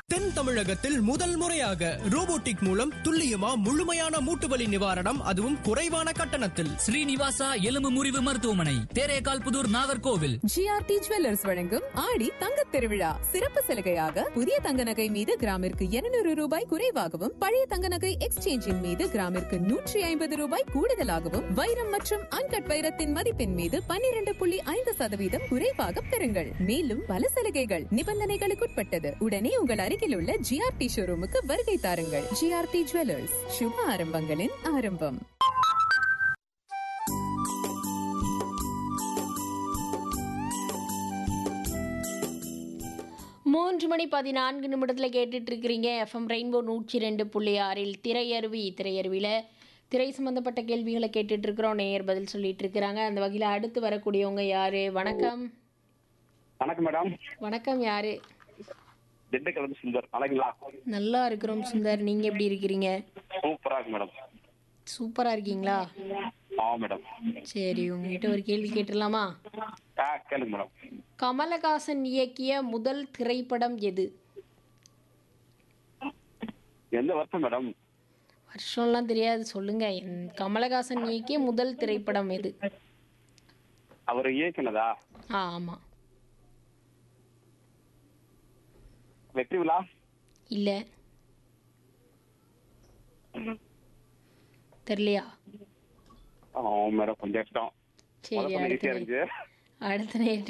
தென் தமிழகத்தில் முதல் முறையாக ரோபோட்டிக் மூலம் துல்லியமா முழுமையான மூட்டுவலி நிவாரணம் அதுவும் குறைவான கட்டணத்தில் ஸ்ரீனிவாசா எலும்பு முறிவு மருத்துவமனை தேரேகால் புதூர் நாகர்கோவில் ஜிஆர்டி ஜுவல்லர்ஸ் வழங்கும் ஆடி தங்கத் திருவிழா சிறப்பு சலுகையாக புதிய தங்க நகை மீது கிராமிற்கு 200 ரூபாய் குறைவாகவும் பழைய தங்க நகை எக்ஸ்சேஞ்சின் மீது கிராமிற்கு நூற்றி ஐம்பது ரூபாய் கூடுதலாகவும் வைரம் மற்றும் அன்கட் வைரத்தின் மதிப்பின் மீது 12.5% புள்ளி ஐந்து சதவீதம் குறைவாக பெறுங்கள் மேலும் பல சலுகைகள் நிபந்தனைகளுக்குட்பட்டது உடனே உங்கள் அருகில் உள்ள ஜிஆர்டி ஷோரூமுக்கு வருகை தாருங்கள் ஜிஆர்டி ஜுவல்லர்ஸ் சுப ஆரம்பங்களின் ஆரம்பம் மூன்று மணி பதினான்கு நிமிடத்தில் கேட்டுட்டு இருக்கிறீங்க எஃப்எம் ரெயின்போ நூற்றி ரெண்டு புள்ளி ஆறில் திரையருவி திரையருவியில் திரை சம்பந்தப்பட்ட கேள்விகளை கேட்டுட்டு இருக்கிறோம் நேயர் பதில் சொல்லிட்டு இருக்கிறாங்க அந்த வகையில் அடுத்து வரக்கூடியவங்க யாரு வணக்கம் வணக்கம் மேடம் வணக்கம் யாரு திண்டுக்கல் சுந்தர் வணக்கங்களா நல்லா இருக்கிறோம் சுந்தர் நீங்க எப்படி இருக்கிறீங்க சூப்பரா இருக்கு மேடம் சூப்பரா இருக்கீங்களா ஆ மேடம் சரி உங்ககிட்ட ஒரு கேள்வி கேட்டுடலாமா ஆ கேளுங்க மேடம் கமலஹாசன் இயக்கிய முதல் திரைப்படம் எது எந்த வருஷம் மேடம் வருஷம்லாம் தெரியாது சொல்லுங்க என்- கமலஹாசன் இயக்கிய முதல் திரைப்படம் எது அவர் இயக்குனதா ஆ ஆமாம் வெற்றி விழா இல்லை தெரியலையா ஆ மேடம் கொஞ்சம் கஷ்டம் சரி முதல்ல ஈஸியா அடுத்த இருந்துச்சு அடுத்த நேற்று